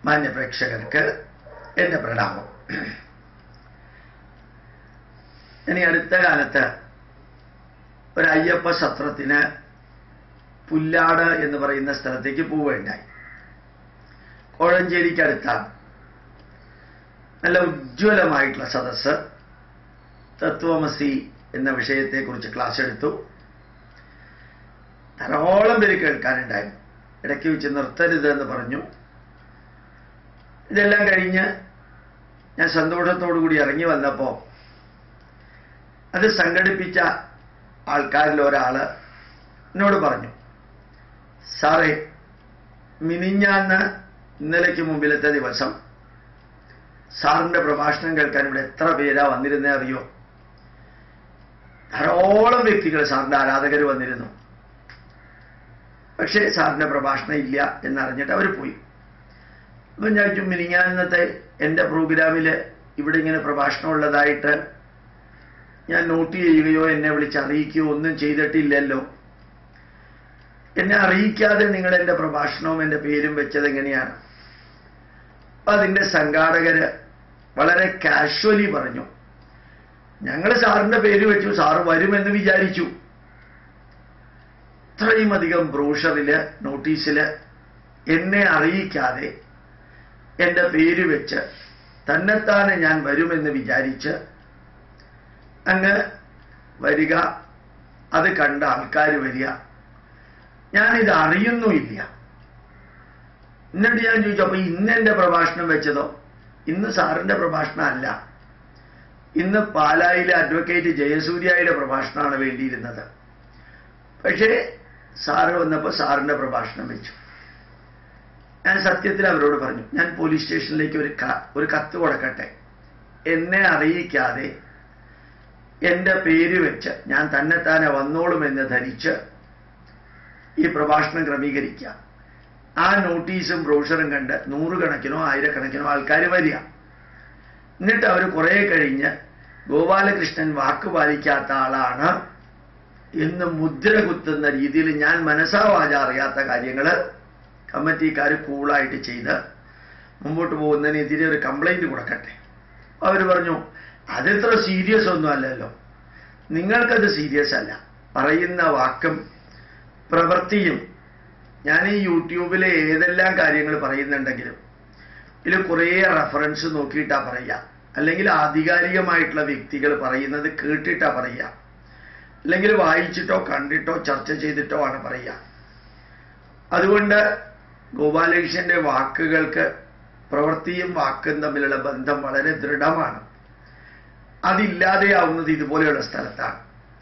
മാന്യപ്രേക്ഷകർക്ക് എൻ്റെ പ്രണാമം ഇനി അടുത്ത കാലത്ത് ഒരു അയ്യപ്പ സത്രത്തിന് പുല്ലാട് എന്ന് പറയുന്ന സ്ഥലത്തേക്ക് പോവുകയുണ്ടായി കോഴഞ്ചേരിക്കടുത്താണ് നല്ല ഉജ്ജ്വലമായിട്ടുള്ള സദസ്സ് തത്വമസി എന്ന വിഷയത്തെക്കുറിച്ച് ക്ലാസ് എടുത്തു ധാരാളം പേര് കേൾക്കാനുണ്ടായിരുന്നു ഇടയ്ക്ക് വെച്ച് നിർത്തരുത് എന്ന് പറഞ്ഞു ഇതെല്ലാം കഴിഞ്ഞ് ഞാൻ സന്തോഷത്തോടു കൂടി ഇറങ്ങി വന്നപ്പോൾ അത് സംഘടിപ്പിച്ച ആൾക്കാരിൽ ഒരാള് എന്നോട് പറഞ്ഞു സാറേ മിനിഞ്ഞാന്ന് ഇന്നലേക്ക് മുമ്പിലത്തെ ദിവസം സാറിന്റെ പ്രഭാഷണം കേൾക്കാൻ ഇവിടെ എത്ര പേരാ വന്നിരുന്നേ അറിയോ ധാരാളം വ്യക്തികൾ സാറിന്റെ ആരാധകർ വന്നിരുന്നു പക്ഷേ സാറിന്റെ പ്രഭാഷണം ഇല്ല എന്നറിഞ്ഞിട്ട് അവർ പോയി അപ്പം ഞാൻ ചോദിച്ചു മിനിങ്ങാന്നത്തെ എൻ്റെ പ്രോഗ്രാമിൽ ഇവിടെ ഇങ്ങനെ പ്രഭാഷണം ഉള്ളതായിട്ട് ഞാൻ നോട്ട് ചെയ്യുകയോ എന്നെ വിളിച്ച് അറിയിക്കുകയോ ഒന്നും ചെയ്തിട്ടില്ലല്ലോ എന്നെ അറിയിക്കാതെ നിങ്ങൾ എൻ്റെ പ്രഭാഷണവും എൻ്റെ പേരും വെച്ചത് എങ്ങനെയാണ് അപ്പൊ അതിൻ്റെ സംഘാടകര് വളരെ കാഷ്വലി പറഞ്ഞു ഞങ്ങൾ സാറിന്റെ പേര് വെച്ചു സാറ് വരുമെന്ന് വിചാരിച്ചു ഇത്രയും അധികം ബ്രോഷറില് നോട്ടീസില് എന്നെ അറിയിക്കാതെ എൻ്റെ പേര് വെച്ച് തന്നെത്താനെ ഞാൻ വരുമെന്ന് വിചാരിച്ച് അങ്ങ് വരിക അത് കണ്ട ആൾക്കാർ വരിക ഞാനിത് അറിയുന്നുമില്ല എന്നിട്ട് ഞാൻ ചോദിച്ചു അപ്പൊ ഇന്ന് എൻ്റെ പ്രഭാഷണം വെച്ചതോ ഇന്ന് സാറിന്റെ പ്രഭാഷണം അല്ല ഇന്ന് പാലായിലെ അഡ്വക്കേറ്റ് ജയസൂര്യയുടെ പ്രഭാഷണമാണ് വേണ്ടിയിരുന്നത് പക്ഷേ സാറ് വന്നപ്പോൾ സാറിന്റെ പ്രഭാഷണം വെച്ചു ഞാൻ സത്യത്തിൽ അവരോട് പറഞ്ഞു ഞാൻ പോലീസ് സ്റ്റേഷനിലേക്ക് ഒരു ഒരു കത്ത് കൊടുക്കട്ടെ എന്നെ അറിയിക്കാതെ എൻ്റെ പേര് വെച്ച് ഞാൻ തന്നെത്താനെ വന്നോളുമെന്ന് ധരിച്ച് ഈ പ്രഭാഷണം ക്രമീകരിക്കുക ആ നോട്ടീസും ബ്രോഷറും കണ്ട് നൂറുകണക്കിനോ ആയിരക്കണക്കിനോ ആൾക്കാർ വരിക എന്നിട്ട് അവർ കുറെ കഴിഞ്ഞ് ഗോപാലകൃഷ്ണൻ വാക്ക് പാലിക്കാത്ത ആളാണ് എന്ന് മുദ്ര കുത്തുന്ന രീതിയിൽ ഞാൻ മനസ്സാവാച അറിയാത്ത കാര്യങ്ങൾ കമ്മിറ്റിക്കാർ കൂളായിട്ട് ചെയ്ത് മുമ്പോട്ട് പോകുന്നതിനെതിരെ ഒരു കംപ്ലൈന്റ് കൊടുക്കട്ടെ അവർ പറഞ്ഞു അതിത്ര സീരിയസ് ഒന്നും അല്ലല്ലോ നിങ്ങൾക്കത് സീരിയസ് അല്ല പറയുന്ന വാക്കും പ്രവൃത്തിയും ഞാൻ ഈ യൂട്യൂബിലെ ഏതെല്ലാം കാര്യങ്ങൾ പറയുന്നുണ്ടെങ്കിലും ഇതിൽ കുറേ റെഫറൻസ് നോക്കിയിട്ടാ പറയുക അല്ലെങ്കിൽ ആധികാരികമായിട്ടുള്ള വ്യക്തികൾ പറയുന്നത് കേട്ടിട്ടാ പറയുക അല്ലെങ്കിൽ വായിച്ചിട്ടോ കണ്ടിട്ടോ ചർച്ച ചെയ്തിട്ടോ ആണ് പറയുക അതുകൊണ്ട് ഗോപാലകൃഷ്ണന്റെ വാക്കുകൾക്ക് പ്രവൃത്തിയും വാക്കും തമ്മിലുള്ള ബന്ധം വളരെ ദൃഢമാണ് അതില്ലാതെയാവുന്നത് ഇതുപോലെയുള്ള സ്ഥലത്താണ്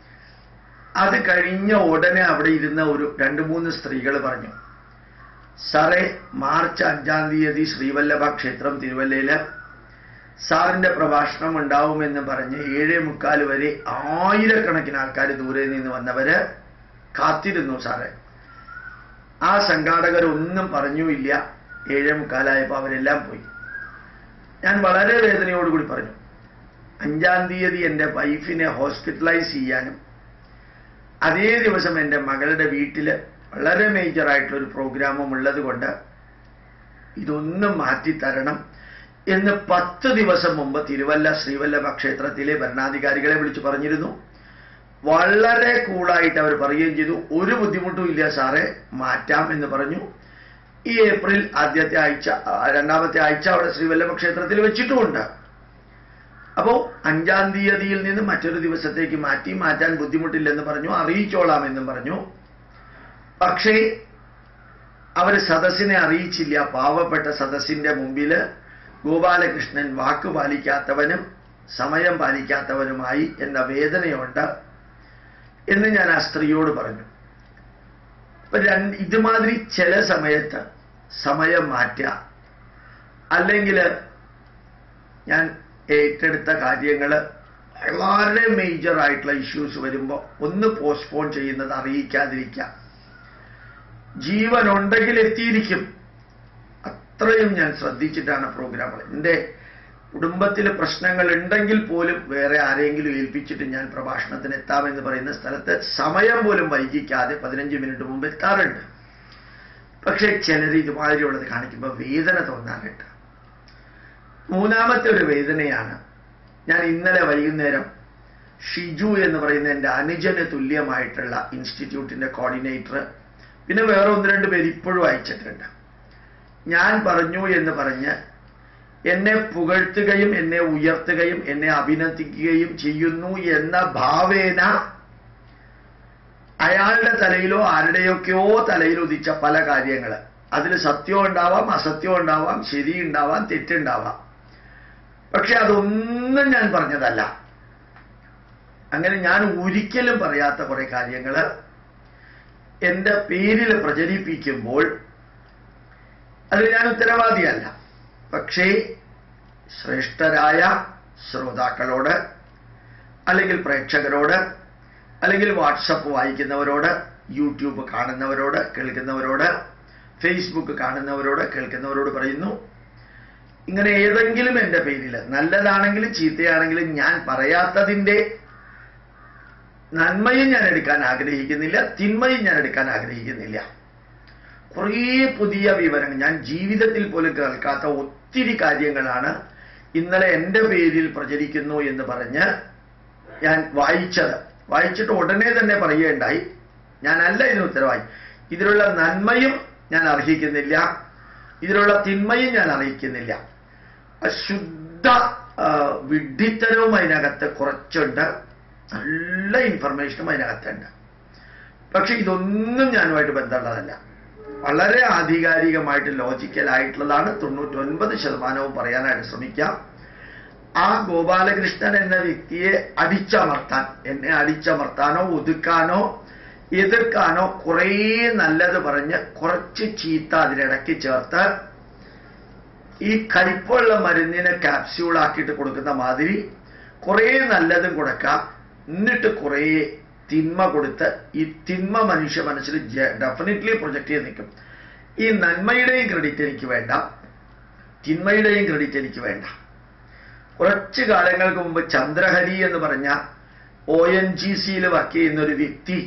അത് കഴിഞ്ഞ ഉടനെ അവിടെ ഇരുന്ന ഒരു രണ്ട് മൂന്ന് സ്ത്രീകൾ പറഞ്ഞു സാറേ മാർച്ച് അഞ്ചാം തീയതി ശ്രീവല്ലഭ ക്ഷേത്രം തിരുവല്ലയില് സാറിന്റെ പ്രഭാഷണം ഉണ്ടാവുമെന്ന് പറഞ്ഞ് ഏഴേ മുക്കാൽ വരെ ആയിരക്കണക്കിന് ആൾക്കാർ ദൂരെ നിന്ന് വന്നവര് കാത്തിരുന്നു സാറേ ആ സംഘാടകർ ഒന്നും പറഞ്ഞുമില്ല ഏഴേ മുക്കാലായപ്പോൾ അവരെല്ലാം പോയി ഞാൻ വളരെ വേദനയോടുകൂടി പറഞ്ഞു അഞ്ചാം തീയതി എൻ്റെ വൈഫിനെ ഹോസ്പിറ്റലൈസ് ചെയ്യാനും അതേ ദിവസം എൻ്റെ മകളുടെ വീട്ടിൽ വളരെ മേജർ ആയിട്ടുള്ള ഒരു പ്രോഗ്രാമും ഉള്ളത് കൊണ്ട് ഇതൊന്നും മാറ്റിത്തരണം എന്ന് പത്ത് ദിവസം മുമ്പ് തിരുവല്ല ശ്രീവല്ലഭ ക്ഷേത്രത്തിലെ ഭരണാധികാരികളെ വിളിച്ചു പറഞ്ഞിരുന്നു വളരെ കൂളായിട്ട് അവർ പറയുകയും ചെയ്തു ഒരു ബുദ്ധിമുട്ടും ഇല്ല സാറേ മാറ്റാം എന്ന് പറഞ്ഞു ഈ ഏപ്രിൽ ആദ്യത്തെ ആഴ്ച രണ്ടാമത്തെ ആഴ്ച അവിടെ ശ്രീവല്ലഭ ക്ഷേത്രത്തിൽ വെച്ചിട്ടുമുണ്ട് അപ്പോ അഞ്ചാം തീയതിയിൽ നിന്ന് മറ്റൊരു ദിവസത്തേക്ക് മാറ്റി മാറ്റാൻ ബുദ്ധിമുട്ടില്ലെന്ന് പറഞ്ഞു അറിയിച്ചോളാം എന്നും പറഞ്ഞു പക്ഷേ അവർ സദസ്സിനെ അറിയിച്ചില്ല പാവപ്പെട്ട സദസ്സിന്റെ മുമ്പിൽ ഗോപാലകൃഷ്ണൻ വാക്ക് പാലിക്കാത്തവനും സമയം പാലിക്കാത്തവനുമായി എന്ന വേദനയുണ്ട് എന്ന് ഞാൻ ആ സ്ത്രീയോട് പറഞ്ഞു അപ്പൊ രണ്ട് ഇതുമാതിരി ചില സമയത്ത് സമയം മാറ്റുക അല്ലെങ്കിൽ ഞാൻ ഏറ്റെടുത്ത കാര്യങ്ങൾ വളരെ മേജർ ആയിട്ടുള്ള ഇഷ്യൂസ് വരുമ്പോൾ ഒന്ന് പോസ്റ്റ്പോൺ ചെയ്യുന്നത് അറിയിക്കാതിരിക്കാം ജീവൻ ഉണ്ടെങ്കിൽ എത്തിയിരിക്കും അത്രയും ഞാൻ ശ്രദ്ധിച്ചിട്ടാണ് പ്രോഗ്രാമുകൾ എൻ്റെ കുടുംബത്തിൽ പ്രശ്നങ്ങൾ ഉണ്ടെങ്കിൽ പോലും വേറെ ആരെങ്കിലും ഏൽപ്പിച്ചിട്ട് ഞാൻ പ്രഭാഷണത്തിന് എത്താമെന്ന് പറയുന്ന സ്ഥലത്ത് സമയം പോലും വൈകിക്കാതെ പതിനഞ്ച് മിനിറ്റ് മുമ്പ് എത്താറുണ്ട് പക്ഷെ ചിലർ ഇതുമാതിരിയുള്ളത് കാണിക്കുമ്പോൾ വേദന തോന്നാറുണ്ട് മൂന്നാമത്തെ ഒരു വേദനയാണ് ഞാൻ ഇന്നലെ വൈകുന്നേരം ഷിജു എന്ന് പറയുന്ന എൻ്റെ അനുജന് തുല്യമായിട്ടുള്ള ഇൻസ്റ്റിറ്റ്യൂട്ടിന്റെ കോർഡിനേറ്റർ പിന്നെ വേറെ ഒന്ന് രണ്ട് പേര് ഇപ്പോഴും അയച്ചിട്ടുണ്ട് ഞാൻ പറഞ്ഞു എന്ന് പറഞ്ഞ് എന്നെ പുകഴ്ത്തുകയും എന്നെ ഉയർത്തുകയും എന്നെ അഭിനന്ദിക്കുകയും ചെയ്യുന്നു എന്ന ഭാവേന അയാളുടെ തലയിലോ ആരുടെയൊക്കെയോ തലയിൽ ഉദിച്ച പല കാര്യങ്ങൾ അതിൽ സത്യം ഉണ്ടാവാം അസത്യം ഉണ്ടാവാം ശരി ഉണ്ടാവാം തെറ്റുണ്ടാവാം പക്ഷെ അതൊന്നും ഞാൻ പറഞ്ഞതല്ല അങ്ങനെ ഞാൻ ഒരിക്കലും പറയാത്ത കുറെ കാര്യങ്ങൾ എന്റെ പേരിൽ പ്രചരിപ്പിക്കുമ്പോൾ അതിൽ ഞാൻ ഉത്തരവാദിയല്ല പക്ഷേ ശ്രേഷ്ഠരായ ശ്രോതാക്കളോട് അല്ലെങ്കിൽ പ്രേക്ഷകരോട് അല്ലെങ്കിൽ വാട്സപ്പ് വായിക്കുന്നവരോട് യൂട്യൂബ് കാണുന്നവരോട് കേൾക്കുന്നവരോട് ഫേസ്ബുക്ക് കാണുന്നവരോട് കേൾക്കുന്നവരോട് പറയുന്നു ഇങ്ങനെ ഏതെങ്കിലും എൻ്റെ പേരിൽ നല്ലതാണെങ്കിലും ചീത്തയാണെങ്കിലും ഞാൻ പറയാത്തതിൻ്റെ നന്മയും ഞാൻ എടുക്കാൻ ആഗ്രഹിക്കുന്നില്ല തിന്മയും ഞാൻ എടുക്കാൻ ആഗ്രഹിക്കുന്നില്ല കുറേ പുതിയ വിവരങ്ങൾ ഞാൻ ജീവിതത്തിൽ പോലും കേൾക്കാത്ത ഒത്തിരി കാര്യങ്ങളാണ് ഇന്നലെ എൻ്റെ പേരിൽ പ്രചരിക്കുന്നു എന്ന് പറഞ്ഞ് ഞാൻ വായിച്ചത് വായിച്ചിട്ട് ഉടനെ തന്നെ പറയുകയുണ്ടായി ഞാനല്ല ഇതിന് ഉത്തരവായി ഇതിലുള്ള നന്മയും ഞാൻ അർഹിക്കുന്നില്ല ഇതിലുള്ള തിന്മയും ഞാൻ അറിയിക്കുന്നില്ല ശുദ്ധ ആ, വിഡ്ഢിത്തരവും അതിനകത്ത് കുറച്ചുണ്ട് നല്ല ഇൻഫർമേഷനും അതിനകത്തുണ്ട് പക്ഷെ ഇതൊന്നും ഞാനുമായിട്ട് ബന്ധമുള്ളതല്ല വളരെ ആധികാരികമായിട്ട് ലോജിക്കലായിട്ടുള്ളതാണ് തൊണ്ണൂറ്റൊൻപത് ശതമാനവും പറയാനായിട്ട് ശ്രമിക്കാം ആ ഗോപാലകൃഷ്ണൻ എന്ന വ്യക്തിയെ അടിച്ചമർത്താൻ എന്നെ അടിച്ചമർത്താനോ ഒതുക്കാനോ എതിർക്കാനോ കുറേ നല്ലത് പറഞ്ഞ് കുറച്ച് ചീത്ത അതിനിടയ്ക്ക് ചേർത്ത് ഈ കയ്പുള്ള മരുന്നിനെ capsule ആക്കിയിട്ട് കൊടുക്കുന്ന മാതിരി കുറേ നല്ലതും കൊടുക്കാം എന്നിട്ട് കുറേ തിന്മ കൊടുത്ത് ഈ തിന്മ മനുഷ്യ മനസ്സിൽ ഡെഫിനറ്റ്ലി പ്രൊജക്ട് ചെയ്ത് നിൽക്കും ഈ നന്മയുടെയും ക്രെഡിറ്റ് എനിക്ക് വേണ്ട തിന്മയുടെയും ക്രെഡിറ്റ് എനിക്ക് വേണ്ട കുറച്ച് കാലങ്ങൾക്ക് മുമ്പ് ചന്ദ്രഹരി എന്ന് പറഞ്ഞ ഒ എൻ ജി സിയിൽ വർക്ക് ചെയ്യുന്ന ഒരു വ്യക്തി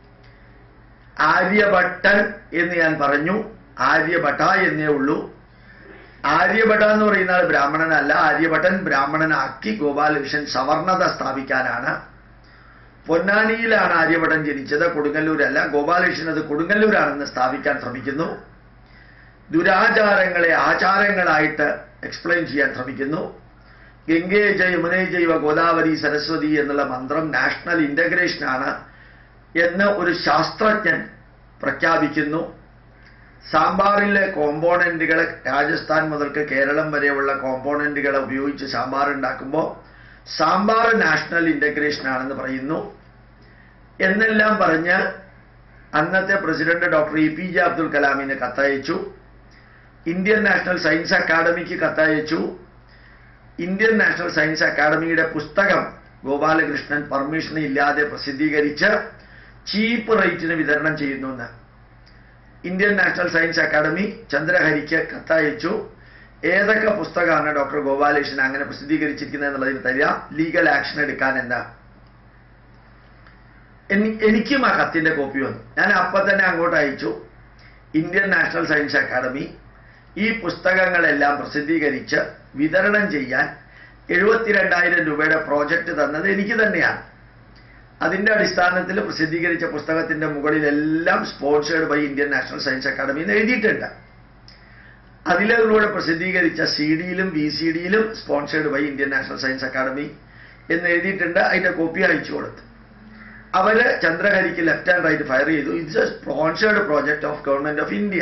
ആര്യഭട്ടൻ എന്ന് ഞാൻ പറഞ്ഞു ആര്യഭട്ട എന്നേ ഉള്ളൂ ആര്യഭട്ട എന്ന് പറയുന്ന ആൾ ബ്രാഹ്മണനല്ല ആര്യഭട്ടൻ ബ്രാഹ്മണനാക്കി ഗോപാലകൃഷ്ണൻ സവർണത സ്ഥാപിക്കാനാണ് പൊന്നാനിയിലാണ് ആര്യഭട്ടൻ ജനിച്ചത് കൊടുങ്ങല്ലൂരല്ല ഗോപാലകൃഷ്ണൻ അത് കൊടുങ്ങല്ലൂരാണെന്ന് സ്ഥാപിക്കാൻ ശ്രമിക്കുന്നു ദുരാചാരങ്ങളെ ആചാരങ്ങളായിട്ട് എക്സ്പ്ലെയിൻ ചെയ്യാൻ ശ്രമിക്കുന്നു ഗംഗേ ജയ യമുനേ ജൈവ ഗോദാവരി സരസ്വതി എന്നുള്ള മന്ത്രം നാഷണൽ ഇന്റഗ്രേഷനാണ് എന്ന് ഒരു ശാസ്ത്രജ്ഞൻ പ്രഖ്യാപിക്കുന്നു സാമ്പാറിലെ കോമ്പോണന്റുകൾ രാജസ്ഥാൻ മുതൽക്ക് കേരളം വരെയുള്ള കോമ്പോണന്റുകൾ ഉപയോഗിച്ച് സാമ്പാർ ഉണ്ടാക്കുമ്പോൾ സാമ്പാർ നാഷണൽ ഇന്റഗ്രേഷൻ ആണെന്ന് പറയുന്നു എന്നെല്ലാം പറഞ്ഞ് അന്നത്തെ president doctor A P J Abdul കലാമിന് കത്തയച്ചു ഇന്ത്യൻ നാഷണൽ സയൻസ് അക്കാദമിക്ക് കത്തയച്ചു ഇന്ത്യൻ നാഷണൽ സയൻസ് അക്കാദമിയുടെ പുസ്തകം ഗോപാലകൃഷ്ണൻ പെർമിഷൻ ഇല്ലാതെ പ്രസിദ്ധീകരിച്ച് ചീപ്പ് റേറ്റിന് വിതരണം ചെയ്യുന്നു എന്ന് ഇന്ത്യൻ നാഷണൽ സയൻസ് അക്കാദമി ചന്ദ്രഹരിക്ക് കത്തയച്ചു ഏതൊക്കെ പുസ്തകമാണ് ഡോക്ടർ ഗോപാലകൃഷ്ണൻ അങ്ങനെ പ്രസിദ്ധീകരിച്ചിരിക്കുന്നത് എന്നുള്ളതിന് തരിക ലീഗൽ ആക്ഷൻ എടുക്കാൻ എന്താ എനി- എനിക്കും ആ കത്തിന്റെ കോപ്പി വന്നു ഞാൻ അപ്പം തന്നെ അങ്ങോട്ട് അയച്ചു ഇന്ത്യൻ നാഷണൽ സയൻസ് അക്കാദമി ഈ പുസ്തകങ്ങളെല്ലാം പ്രസിദ്ധീകരിച്ച് വിതരണം ചെയ്യാൻ എഴുപത്തിരണ്ടായിരം രൂപയുടെ പ്രോജക്റ്റ് തന്നത് എനിക്ക് തന്നെയാണ് അതിന്റെ അടിസ്ഥാനത്തിൽ പ്രസിദ്ധീകരിച്ച പുസ്തകത്തിന്റെ മുകളിലെല്ലാം sponsored by Indian national science academy എന്ന് എഴുതിയിട്ടുണ്ട് അതിലൂടെ പ്രസിദ്ധീകരിച്ച സി ഡിയിലും വി സി ഡിയിലും sponsored by Indian national science academy എന്ന് എഴുതിയിട്ടുണ്ട് അതിന്റെ കോപ്പി അയച്ചു കൊടുത്തു അവര് ചന്ദ്രഹരിക്ക് ലെഫ്റ്റ് ആൻഡ് റൈറ്റ് ഫയർ ചെയ്തു it's a sponsored project of government of India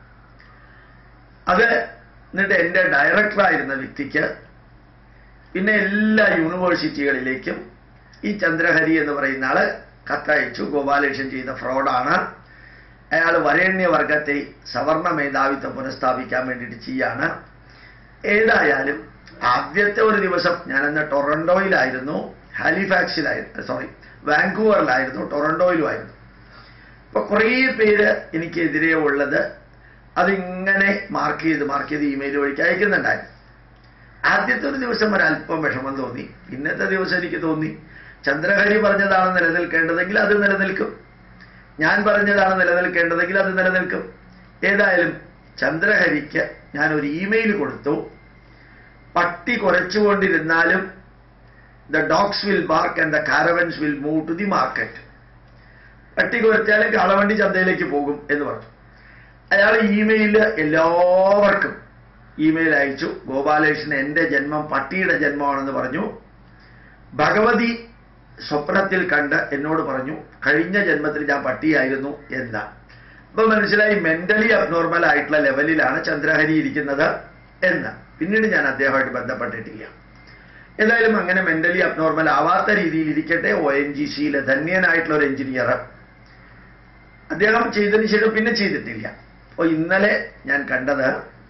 അത് എന്നിട്ട് എൻ്റെ ഡയറക്ടറായിരുന്ന വ്യക്തിക്ക് പിന്നെ എല്ലാ യൂണിവേഴ്സിറ്റികളിലേക്കും ഈ ചന്ദ്രഹരി എന്ന് പറയുന്ന ആള് കത്തയച്ചു ഗോപാലകൃഷ്ണൻ ചെയ്ത ഫ്രോഡാണ് അയാൾ വരേണ്യവർഗത്തെ സവർണ മേധാവിത്വം പുനഃസ്ഥാപിക്കാൻ വേണ്ടിയിട്ട് ചെയ്യാണ് ഏതായാലും ആദ്യത്തെ ഒരു ദിവസം ഞാനന്ന് ടൊറൻഡോയിലായിരുന്നു ഹാലിഫാക്സിലായിരുന്നു സോറി വാങ്കൂവറിലായിരുന്നു ടൊറൻഡോയിലുമായിരുന്നു അപ്പൊ കുറേ പേര് എനിക്കെതിരെ ഉള്ളത് അതിങ്ങനെ മാർക്ക് ചെയ്ത് മാർക്ക് ചെയ്ത് ഇമെയിൽ വഴിക്ക് അയക്കുന്നുണ്ടായിരുന്നു ആദ്യത്തെ ഒരു ദിവസം ഒരല്പം വിഷമം തോന്നി ഇന്നത്തെ ദിവസം എനിക്ക് തോന്നി ചന്ദ്രഹരി പറഞ്ഞതാണ് നിലനിൽക്കേണ്ടതെങ്കിൽ അത് നിലനിൽക്കും ഞാൻ പറഞ്ഞതാണ് നിലനിൽക്കേണ്ടതെങ്കിൽ അത് നിലനിൽക്കും ഏതായാലും ചന്ദ്രഹരിക്ക് ഞാൻ ഒരു ഇമെയിൽ കൊടുത്തു പട്ടി കുറച്ചുകൊണ്ടിരുന്നാലും the dogs will bark and the caravans will move to the market പട്ടി കുറച്ചാലും കാളവണ്ടി ചന്തയിലേക്ക് പോകും എന്ന് പറഞ്ഞു അയാൾ ഇമെയില് എല്ലാവർക്കും ഇമെയിൽ അയച്ചു ഗോപാലകൃഷ്ണൻ എൻ്റെ ജന്മം പട്ടിയുടെ ജന്മമാണെന്ന് പറഞ്ഞു ഭഗവതി സ്വപ്നത്തിൽ കണ്ട് എന്നോട് പറഞ്ഞു കഴിഞ്ഞ ജന്മത്തിൽ ഞാൻ പട്ടിയായിരുന്നു എന്ന് അപ്പൊ മനസ്സിലായി മെന്റലി അബ്നോർമൽ ആയിട്ടുള്ള ലെവലിലാണ് ചന്ദ്രഹരി ഇരിക്കുന്നത് എന്ന് പിന്നീട് ഞാൻ അദ്ദേഹമായിട്ട് ബന്ധപ്പെട്ടിട്ടില്ല ഏതായാലും അങ്ങനെ മെന്റലി അബ്നോർമൽ ആവാത്ത രീതിയിൽ ഇരിക്കട്ടെ ഒ എൻ ജി സിയിലെ ധന്യനായിട്ടുള്ള ഒരു എഞ്ചിനീയർ അദ്ദേഹം ചെയ്തതിന് ശേഷം പിന്നെ ചെയ്തിട്ടില്ല അപ്പോൾ ഇന്നലെ ഞാൻ കണ്ടത്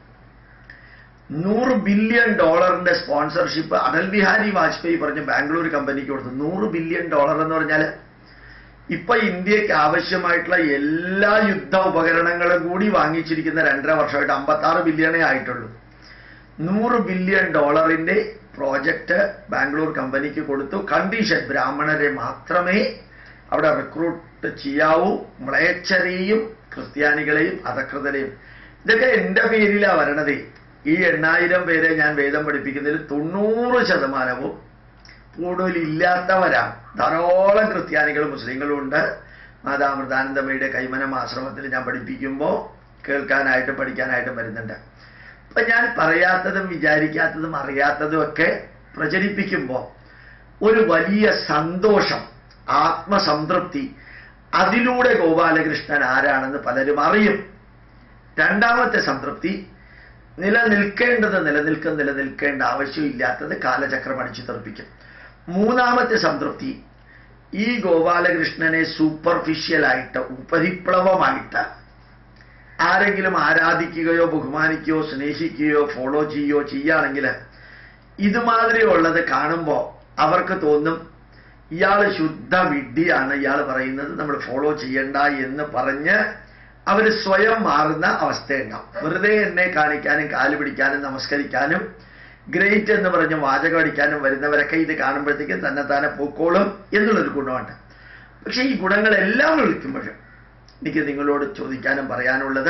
നൂറ് ബില്യൺ ഡോളറിന്റെ സ്പോൺസർഷിപ്പ് അടൽ ബിഹാരി വാജ്പേയി പറഞ്ഞ ബാംഗ്ലൂർ കമ്പനിക്ക് കൊടുത്തു നൂറ് ബില്യൺ ഡോളർ എന്ന് പറഞ്ഞാൽ ഇപ്പൊ ഇന്ത്യക്ക് ആവശ്യമായിട്ടുള്ള എല്ലാ യുദ്ധ ഉപകരണങ്ങളും കൂടി വാങ്ങിച്ചിരിക്കുന്ന രണ്ടര വർഷമായിട്ട് അമ്പത്തി ആറ് ബില്യണേ ആയിട്ടുള്ളൂ നൂറ് ബില്യൺ ഡോളറിന്റെ പ്രോജക്റ്റ് ബാംഗ്ലൂർ കമ്പനിക്ക് കൊടുത്തു കണ്ടീഷൻ ബ്രാഹ്മണരെ മാത്രമേ അവിടെ റിക്രൂട്ട് ചെയ്യാവൂ മ്ലേച്ഛരെയും ക്രിസ്ത്യാനികളെയും അധകൃതരെയും ഇതൊക്കെ എൻ്റെ പേരിലാണ് വരണതേ ഈ എണ്ണായിരം പേരെ ഞാൻ വേദം പഠിപ്പിക്കുന്നതിൽ തൊണ്ണൂറ് ശതമാനവും കൂടുതലില്ലാത്തവരാണ് ധാരാളം ക്രിസ്ത്യാനികളും മുസ്ലിങ്ങളും ഉണ്ട് മാതാമൃതാനന്ദമയുടെ കൈമനം ആശ്രമത്തിൽ ഞാൻ പഠിപ്പിക്കുമ്പോൾ കേൾക്കാനായിട്ടും പഠിക്കാനായിട്ടും വരുന്നുണ്ട് അപ്പൊ ഞാൻ പറയാത്തതും വിചാരിക്കാത്തതും അറിയാത്തതും ഒക്കെ പ്രചരിപ്പിക്കുമ്പോൾ ഒരു വലിയ സന്തോഷം ആത്മസംതൃപ്തി അതിലൂടെ ഗോപാലകൃഷ്ണൻ ആരാണെന്ന് പലരും അറിയും രണ്ടാമത്തെ സംതൃപ്തി നിലനിൽക്കേണ്ടത് നിലനിൽക്കും നിലനിൽക്കേണ്ട ആവശ്യമില്ലാത്തത് കാലചക്രം അടിച്ചു തെറിപ്പിക്കും മൂന്നാമത്തെ സംതൃപ്തി ഈ ഗോപാലകൃഷ്ണനെ സൂപ്പർഫിഷ്യലായിട്ട് ഉപരിപ്ലവമായിട്ട് ആരെങ്കിലും ആരാധിക്കുകയോ ബഹുമാനിക്കുകയോ സ്നേഹിക്കുകയോ ഫോളോ ചെയ്യുകയോ ചെയ്യുകയാണെങ്കിൽ ഇതുമാതിരിയുള്ളത് കാണുമ്പോൾ അവർക്ക് തോന്നും ഇയാൾ ശുദ്ധ വിഡ്ഢിയാണ് ഇയാൾ പറയുന്നത് നമ്മൾ ഫോളോ ചെയ്യണ്ട എന്ന് പറഞ്ഞ് അവർ സ്വയം മാറുന്ന അവസ്ഥയുണ്ടാവും വെറുതെ എന്നെ കാണിക്കാനും കാല് പിടിക്കാനും നമസ്കരിക്കാനും ഗ്രേറ്റ് എന്ന് പറഞ്ഞ് വാചകം അടിക്കാനും വരുന്നവരൊക്കെ ഇത് കാണുമ്പോഴത്തേക്കും തന്നെ താനെ പൊക്കോളും എന്നുള്ളൊരു ഗുണമുണ്ട് പക്ഷെ ഈ ഗുണങ്ങളെല്ലാം വിളിക്കുമ്പോഴും എനിക്ക് നിങ്ങളോട് ചോദിക്കാനും പറയാനുള്ളത്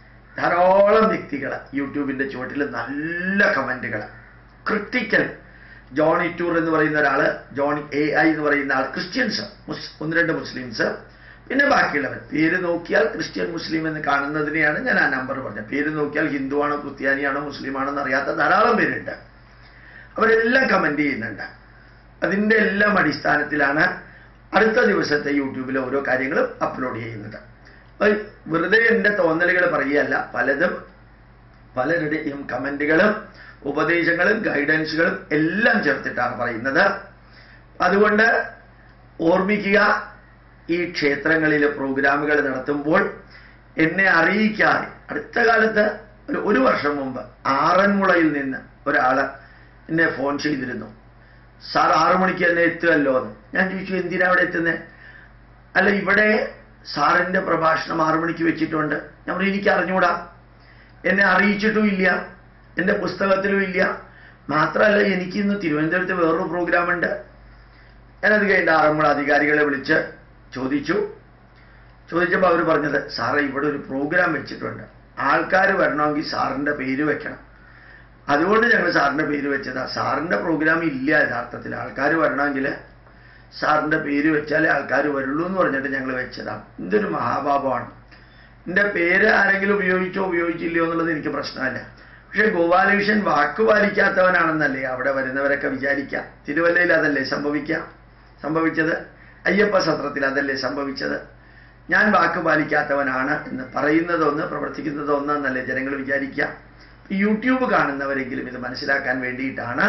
ധാരാളം വ്യക്തികൾ യൂട്യൂബിന്റെ ചുവട്ടിൽ നല്ല കമന്റുകൾ ക്രിട്ടിക്കൽ ജോണി ടൂർ എന്ന് പറയുന്ന ഒരാള് ജോണി എ ഐ എന്ന് പറയുന്ന ആൾ ക്രിസ്ത്യൻസ് മുസ് ഒന്ന് രണ്ട് മുസ്ലിംസ് പിന്നെ ബാക്കിയുള്ളവർ പേര് നോക്കിയാൽ ക്രിസ്ത്യൻ മുസ്ലിം എന്ന് കാണുന്നതിനെയാണ് ഞാൻ ആ നമ്പർ പറഞ്ഞത് പേര് നോക്കിയാൽ ഹിന്ദുവാണോ ക്രിസ്ത്യാനിയാണോ മുസ്ലിമാണോ എന്ന് അറിയാത്ത ധാരാളം പേരുണ്ട് അവരെല്ലാം കമന്റ് ചെയ്യുന്നുണ്ട് അതിൻ്റെ എല്ലാം അടിസ്ഥാനത്തിലാണ് അടുത്ത ദിവസത്തെ യൂട്യൂബിൽ ഓരോ കാര്യങ്ങളും അപ്ലോഡ് ചെയ്യുന്നത് അപ്പോൾ വെറുതെ എൻ്റെ തോന്നലുകൾ പറയുകയല്ല പലതും പലരുടെയും കമന്റുകളും ഉപദേശങ്ങളും ഗൈഡൻസുകളും എല്ലാം ചേർത്തിട്ടാണ് പറയുന്നത് അതുകൊണ്ട് ഓർമ്മിക്കുക ഈ ക്ഷേത്രങ്ങളിലെ പ്രോഗ്രാമുകൾ നടത്തുമ്പോൾ എന്നെ അറിയിക്കാതെ അടുത്ത കാലത്ത് ഒരു ഒരു വർഷം മുമ്പ് ആറന്മുളയിൽ നിന്ന് ഒരാള് എന്നെ ഫോൺ ചെയ്തിരുന്നു സാർ ആറു മണിക്ക് തന്നെ എത്തുമല്ലോ എന്ന് ഞാൻ ചോദിച്ചു എന്തിനാ അവിടെ എത്തുന്നത് അല്ല ഇവിടെ സാറിന്റെ പ്രഭാഷണം ആറു മണിക്ക് വെച്ചിട്ടുണ്ട് ഞാൻ പറഞ്ഞു എനിക്ക് അറിഞ്ഞൂടാ എന്നെ അറിയിച്ചിട്ടും ഇല്ല എൻ്റെ പുസ്തകത്തിലും ഇല്ല മാത്രമല്ല എനിക്ക് ഇന്ന് തിരുവനന്തപുരത്ത് വേറൊരു പ്രോഗ്രാം ഉണ്ട് ഞാനത് കഴിഞ്ഞ ആറന്മുള അധികാരികളെ വിളിച്ച് ചോദിച്ചു ചോദിച്ചപ്പോൾ അവർ പറഞ്ഞത് സാറേ ഇവിടെ ഒരു പ്രോഗ്രാം വെച്ചിട്ടുണ്ട് ആൾക്കാർ വരണമെങ്കിൽ സാറിൻ്റെ പേര് വെക്കണം അതുകൊണ്ട് ഞങ്ങൾ സാറിൻ്റെ പേര് വെച്ചതാ സാറിൻ്റെ പ്രോഗ്രാം ഇല്ല യഥാർത്ഥത്തിൽ ആൾക്കാർ വരണമെങ്കിൽ സാറിൻ്റെ പേര് വെച്ചാലേ ആൾക്കാർ വരുള്ളൂ എന്ന് പറഞ്ഞിട്ട് ഞങ്ങൾ വെച്ചതാണ് എന്തൊരു മഹാഭാവമാണ് എൻ്റെ പേര് ആരെങ്കിലും ഉപയോഗിച്ചോ ഉപയോഗിച്ചില്ലയോ എന്നുള്ളത് എനിക്ക് പ്രശ്നമല്ല പക്ഷെ ഗോപാലകൃഷ്ണൻ വാക്ക് പാലിക്കാത്തവനാണെന്നല്ലേ അവിടെ വരുന്നവരൊക്കെ വിചാരിക്കാം തിരുവല്ലയിൽ അതല്ലേ സംഭവിക്കാം സംഭവിച്ചത് അയ്യപ്പ സത്രത്തിൽ അതല്ലേ സംഭവിച്ചത് ഞാൻ വാക്ക് പാലിക്കാത്തവനാണ് എന്ന് പറയുന്നതൊന്ന് പ്രവർത്തിക്കുന്നതൊന്ന് എന്നല്ലേ ജനങ്ങൾ വിചാരിക്കുക യൂട്യൂബ് കാണുന്നവരെങ്കിലും ഇത് മനസ്സിലാക്കാൻ വേണ്ടിയിട്ടാണ്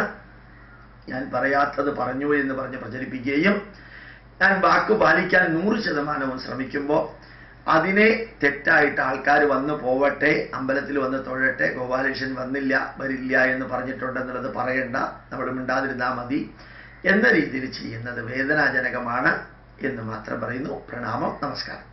ഞാൻ പറയാത്തത് പറഞ്ഞു എന്ന് പറഞ്ഞ് പ്രചരിപ്പിക്കുകയും ഞാൻ വാക്ക് പാലിക്കാൻ നൂറ് ശതമാനവും ശ്രമിക്കുമ്പോൾ അതിനെ തെറ്റായിട്ട് ആൾക്കാർ വന്നു പോവട്ടെ അമ്പലത്തിൽ വന്ന് തൊഴട്ടെ ഗോപാലകൃഷ്ണൻ വന്നില്ല വരില്ല എന്ന് പറഞ്ഞിട്ടുണ്ടെന്നുള്ളത് പറയണ്ട നമ്മൾ മിണ്ടാതിരുന്നാൽ മതി എന്ന രീതിയിൽ ചെയ്യുന്നത് വേദനാജനകമാണ് എന്ന് മാത്രം പറയുന്നു പ്രണാമം നമസ്കാരം